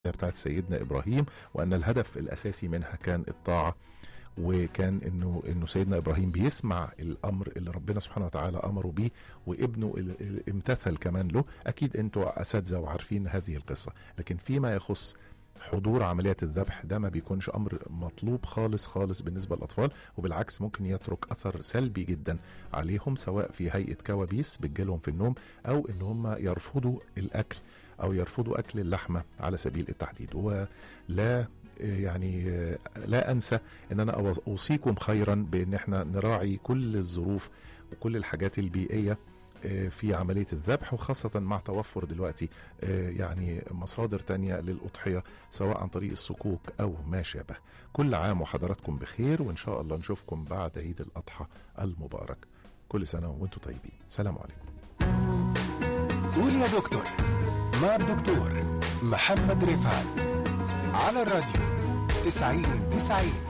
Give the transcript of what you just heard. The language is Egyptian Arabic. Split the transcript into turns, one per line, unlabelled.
بتاعت سيدنا ابراهيم وان الهدف الاساسي منها كان الطاعه وكان انه انه سيدنا ابراهيم بيسمع الامر اللي ربنا سبحانه وتعالى امره بيه وابنه ال- ال- امتثل كمان له اكيد انتوا اساتذه وعارفين هذه القصه لكن فيما يخص حضور عمليات الذبح ده ما بيكونش امر مطلوب خالص خالص بالنسبه للاطفال وبالعكس ممكن يترك اثر سلبي جدا عليهم سواء في هيئه كوابيس بتجيلهم في النوم او ان هم يرفضوا الاكل او يرفضوا اكل اللحمه على سبيل التحديد ولا يعني لا انسى ان انا أوص- اوصيكم خيرا بان احنا نراعي كل الظروف وكل الحاجات البيئيه آه، في عملية الذبح وخاصة مع توفر دلوقتي آه، يعني مصادر تانية للأضحية سواء عن طريق الصكوك أو ما شابه كل عام وحضراتكم بخير وإن شاء الله نشوفكم بعد عيد الأضحى المبارك كل سنة وانتم طيبين سلام عليكم
قول يا دكتور مع الدكتور محمد رفعت على الراديو 90 90